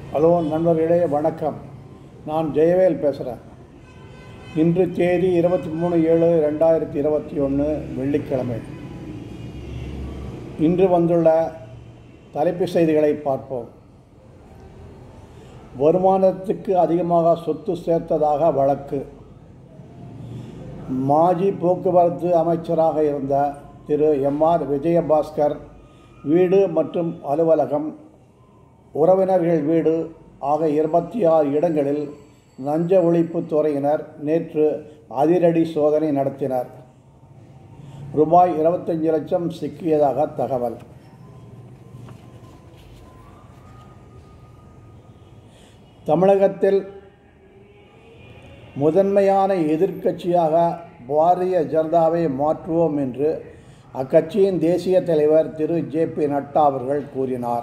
hello நண்பர்களே வணக்கம் நான் ஜெயவேல் பேசுகிறேன் இன்று தேதி இருபத்தி மூணு ஏழு ரெண்டாயிரத்தி இருபத்தி ஒன்று வெள்ளிக்கிழமை இன்று வந்துள்ள தலைப்புச் செய்திகளை பார்ப்போம் வருமானத்துக்கு அதிகமாக சொத்து சேர்த்ததாக வழக்கு மாஜி போக்குவரத்து அமைச்சராக இருந்த திரு எம்ஆர் விஜயபாஸ்கர் வீடு மற்றும் அலுவலகம் உறவினர்கள் வீடு ஆக இருபத்தி ஆறு இடங்களில் லஞ்ச ஒழிப்புத் துறையினர் நேற்று அதிரடி சோதனை நடத்தினர் ரூபாய் இருபத்தஞ்சு லட்சம் சிக்கியதாக தகவல் தமிழகத்தில் முதன்மையான எதிர்க்கட்சியாக பாரதிய ஜனதாவை மாற்றுவோம் என்று அக்கட்சியின் தேசிய தலைவர் திரு ஜே பி நட்டா அவர்கள் கூறினார்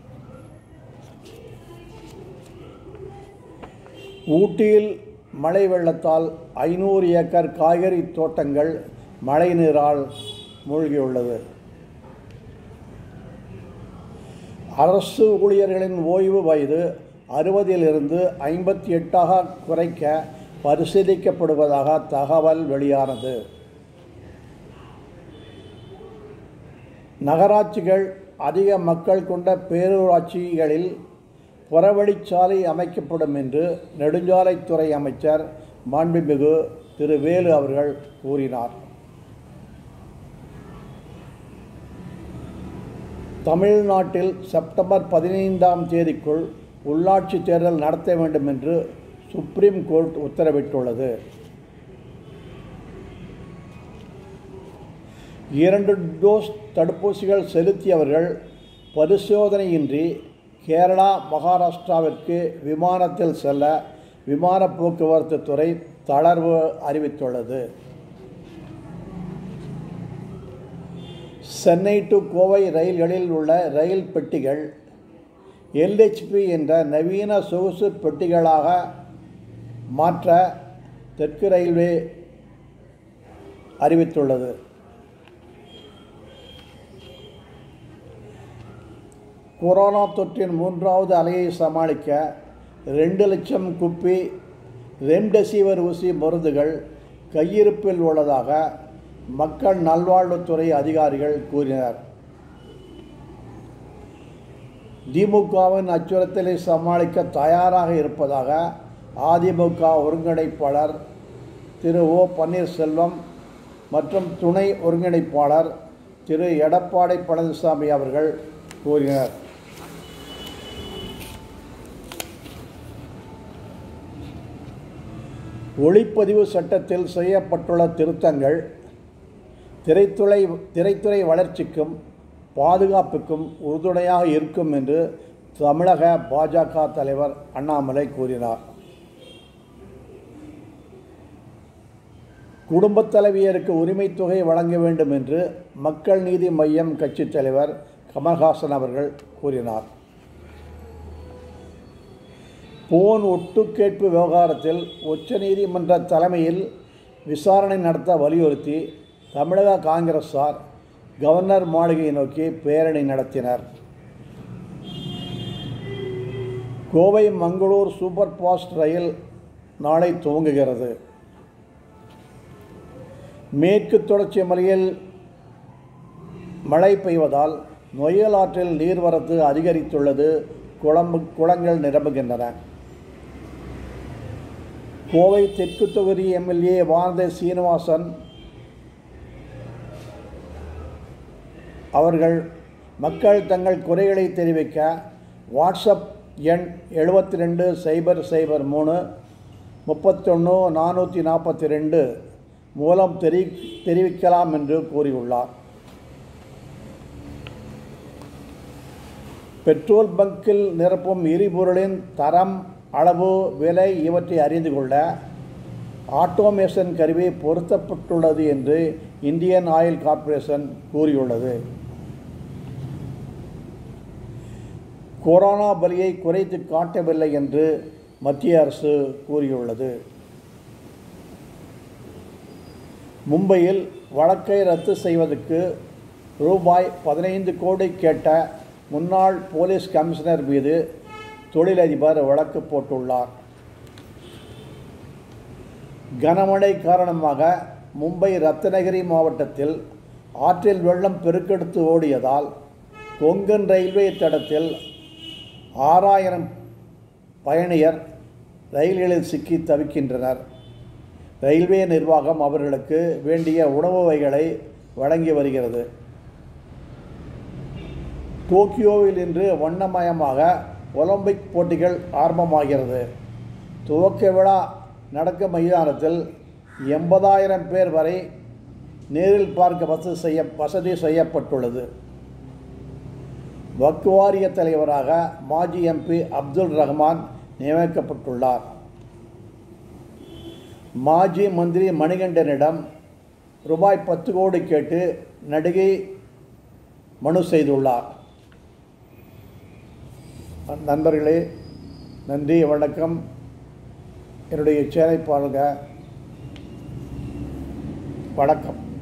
ஊட்டியில் மழை வெள்ளத்தால் ஐநூறு ஏக்கர் காய்கறி தோட்டங்கள் மழை நீரால் மூழ்கியுள்ளது அரசு ஊழியர்களின் ஓய்வு வயது அறுபதிலிருந்து ஐம்பத்தி எட்டாக குறைக்க பரிசீலிக்கப்படுவதாக தகவல் வெளியானது நகராட்சிகள் அதிக மக்கள் கொண்ட பேரூராட்சிகளில் புறவழிச்சாலை அமைக்கப்படும் என்று நெடுஞ்சாலைத்துறை அமைச்சர் மாண்புமிகு திரு வேலு அவர்கள் கூறினார் தமிழ்நாட்டில் செப்டம்பர் பதினைந்தாம் தேதிக்குள் உள்ளாட்சி தேர்தல் நடத்த வேண்டும் என்று சுப்ரீம் கோர்ட் உத்தரவிட்டுள்ளது இரண்டு டோஸ் தடுப்பூசிகள் செலுத்தியவர்கள் பரிசோதனையின்றி கேரளா மகாராஷ்டிராவிற்கு விமானத்தில் செல்ல விமான போக்குவரத்து துறை தளர்வு அறிவித்துள்ளது சென்னை டு கோவை ரயில்களில் உள்ள ரயில் பெட்டிகள் எல்ஹெச்பி என்ற நவீன சொகுசு பெட்டிகளாக மாற்ற தெற்கு ரயில்வே அறிவித்துள்ளது கொரோனா தொற்றின் மூன்றாவது அலையை சமாளிக்க ரெண்டு லட்சம் குப்பி ரெம்டெசிவிர் ஊசி மருந்துகள் கையிருப்பில் உள்ளதாக மக்கள் நல்வாழ்வுத்துறை அதிகாரிகள் கூறினர் திமுகவின் அச்சுறுத்தலை சமாளிக்க தயாராக இருப்பதாக அதிமுக ஒருங்கிணைப்பாளர் திரு ஓ பன்னீர்செல்வம் மற்றும் துணை ஒருங்கிணைப்பாளர் திரு எடப்பாடி பழனிசாமி அவர்கள் கூறினர் ஒளிப்பதிவு சட்டத்தில் செய்யப்பட்டுள்ள திருத்தங்கள் திரைத்துறை திரைத்துறை வளர்ச்சிக்கும் பாதுகாப்புக்கும் உறுதுணையாக இருக்கும் என்று தமிழக பாஜக தலைவர் அண்ணாமலை கூறினார் குடும்பத் தலைவியருக்கு உரிமைத் தொகை வழங்க வேண்டும் என்று மக்கள் நீதி மையம் கட்சித் தலைவர் கமல்ஹாசன் அவர்கள் கூறினார் போன் ஒட்டுக்கேட்பு விவகாரத்தில் உச்சநீதிமன்ற தலைமையில் விசாரணை நடத்த வலியுறுத்தி தமிழக காங்கிரஸார் கவர்னர் மாளிகையை நோக்கி பேரணி நடத்தினர் கோவை மங்களூர் சூப்பர் ஃபாஸ்ட் ரயில் நாளை துவங்குகிறது மேற்கு தொடர்ச்சி மலையில் மழை பெய்வதால் நொய்யல் ஆற்றில் நீர்வரத்து அதிகரித்துள்ளது குளம்பு குளங்கள் நிரம்புகின்றன கோவை தெற்கு தொகுதி எம்எல்ஏ வானதி சீனிவாசன் அவர்கள் மக்கள் தங்கள் குறைகளை தெரிவிக்க வாட்ஸ்அப் எண் எழுபத்தி ரெண்டு சைபர் சைபர் மூணு முப்பத்தொன்று நானூற்றி நாற்பத்தி ரெண்டு மூலம் தெரி தெரிவிக்கலாம் என்று கூறியுள்ளார் பெட்ரோல் பங்கில் நிரப்பும் எரிபொருளின் தரம் அளவு விலை இவற்றை அறிந்து கொள்ள ஆட்டோமேஷன் கருவி பொருத்தப்பட்டுள்ளது என்று இந்தியன் ஆயில் கார்ப்பரேஷன் கூறியுள்ளது கொரோனா பலியை குறைத்து காட்டவில்லை என்று மத்திய அரசு கூறியுள்ளது மும்பையில் வழக்கை ரத்து செய்வதற்கு ரூபாய் பதினைந்து கோடி கேட்ட முன்னாள் போலீஸ் கமிஷனர் மீது தொழிலதிபர் வழக்கு போட்டுள்ளார் கனமழை காரணமாக மும்பை ரத்னகிரி மாவட்டத்தில் ஆற்றில் வெள்ளம் பெருக்கெடுத்து ஓடியதால் கொங்கன் ரயில்வே தடத்தில் ஆறாயிரம் பயணியர் ரயில்களில் சிக்கி தவிக்கின்றனர் ரயில்வே நிர்வாகம் அவர்களுக்கு வேண்டிய உணவு வகைகளை வழங்கி வருகிறது டோக்கியோவில் இன்று வண்ணமயமாக ஒலிம்பிக் போட்டிகள் ஆரம்பமாகிறது துவக்க விழா நடக்கும் மைதானத்தில் எண்பதாயிரம் பேர் வரை நேரில் பார்க்க வசதி செய்ய வசதி செய்யப்பட்டுள்ளது வக்ஃப் வாரிய தலைவராக மாஜி எம்பி அப்துல் ரஹ்மான் நியமிக்கப்பட்டுள்ளார் மாஜி மந்திரி மணிகண்டனிடம் ரூபாய் பத்து கோடி கேட்டு நடிகை மனு செய்துள்ளார் நண்பர்களே நன்றி வணக்கம் என்னுடைய சேனை பாருங்க வணக்கம்